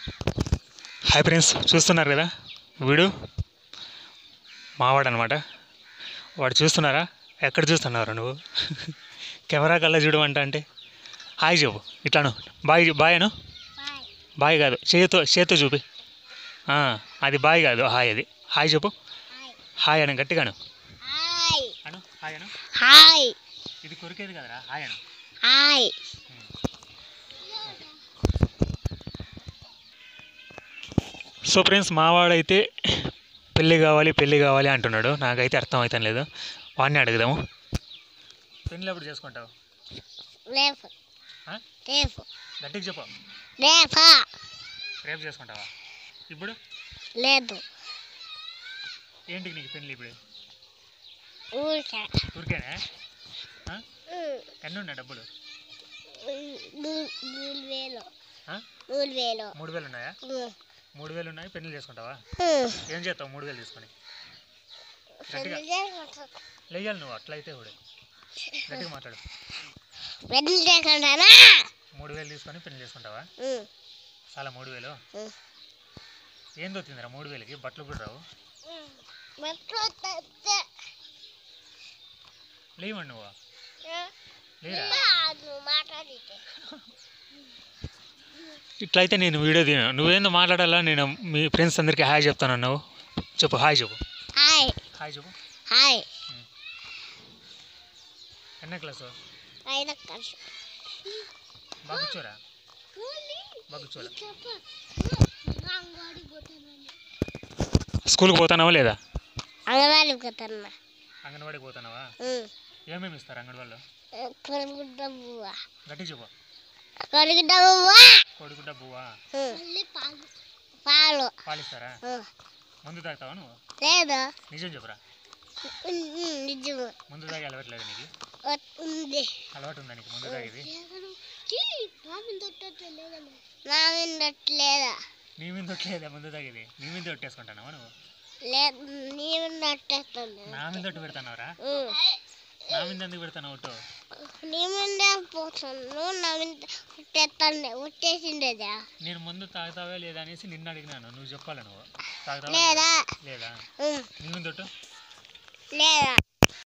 Hi friends చూస్తున్నారు కదా వీడు మావాడు అనమాట వాడు చూస్తున్నారా ఎక్కడ చూస్తున్నారు నువ్వు కెమెరా కల్లా చూడమంట అంటే హాయ్ చెప్పు ఇట్లాను బాయ్ చె- బాయ్ అను బాయ్ కాదు చేతితో చేతితో చూపి ఆ, అది బాయ్ కాదు హాయ్ అది హాయ్ చెప్పు హాయ్ అను గట్టిగాను హాయ్ అను హాయ్ అను హాయ్ ఇది కొరికేది కదరా హాయ్ అను హాయ్ సో ఫ్రెండ్స్ మావాడైతే పెళ్ళి కావాలి పెళ్ళి కావాలి అంటున్నాడు నాకైతే అర్థం అవుతాం లేదు వాడిని అడుగుదాము పెళ్ళి ఎప్పుడు చేసుకుంటావు రేపు ఆ? రేపు గట్టిగా చెప్పు రేపా రేపు చేసుకుంటావా ఇప్పుడు లేదు ఏంటికి నీకు పెళ్ళి ఇప్పుడు ఊరికే ఊరికేనే ఆ? ఎన్ని ఉన్నాయి డబ్బులు మూడు వేలు ఆ? మూడు వేలు మూడు వేలు ఉన్నాయా మూడు వేలు ఉన్నాయి పెళ్ళి చేసుకుంటావా ఏం చేస్తావు మూడు వేలు తీసుకొని గట్టిగా లేయాలి నువ్వు అట్లయితే కూడా గట్టిగా మాట్లాడు పెళ్లి చేసుకుంటానా మూడు వేలు తీసుకొని పెళ్లి చేసుకుంటావా చాలా మూడు వేలు ఏం దొరికిందిరా మూడు వేలకి బట్టలు కూడా రావు లేవండి నువ్వు లేరా మాట్లాడితే ఇట్లయితే నేను వీడియో తీను నువ్వేందో మాట్లాడాలా నేను మీ ఫ్రెండ్స్ అందరికీ హాయ్ చెప్తాను అన్నావు చెప్పు హాయ్ చెప్పు హాయ్ హాయ్ చెప్పు హాయ్ ఎన్న క్లాసు అయిన కలిసి బాగా కూర్చోరా బాగా కూర్చోరా స్కూల్కి పోతానావా లేదా అంగన్వాడికి పోతున్నా అంగన్వాడికి పోతానావా ఏమేమి ఇస్తారు అంగన్వాడిలో కొడుగుడ్డ బువ్వ గట్టి చెప్పు కొడుగుడ్డ బువ్వ కోడిగుడ్డ బువ్వా పాలు పాలిస్తారా ముందు తాగుతావా నువ్వు లేదు నిజం చెప్పురా నిజము ముందు తాగి అలవాట్లేదు నీకు ఉంది అలవాటు ఉందా నీకు ముందు తాగేది నా మిందట్లేదా నీ మీద ఒట్టలేదా ముందు తాగేది నీ మీద ఒట్టేసుకుంటానావా నువ్వు లేదు నీ మిందట్టేస్తుంది నా మీద ఒట్టు పెడతానవరా నా మీద ఎందుకు పెడతాను ఒట్టు నీ మిందే పోతున్నాను నా మీద ఉట్టేస్తాను ఉట్టేసిండేదా నేను ముందు తాగుతావా లేదా అనేసి నిన్ను అడిగినాను నువ్వు చెప్పాలి నువ్వు తాగుతావా లేదా లేదా ఉమ్, నీ మీద ఒట్టు లేదా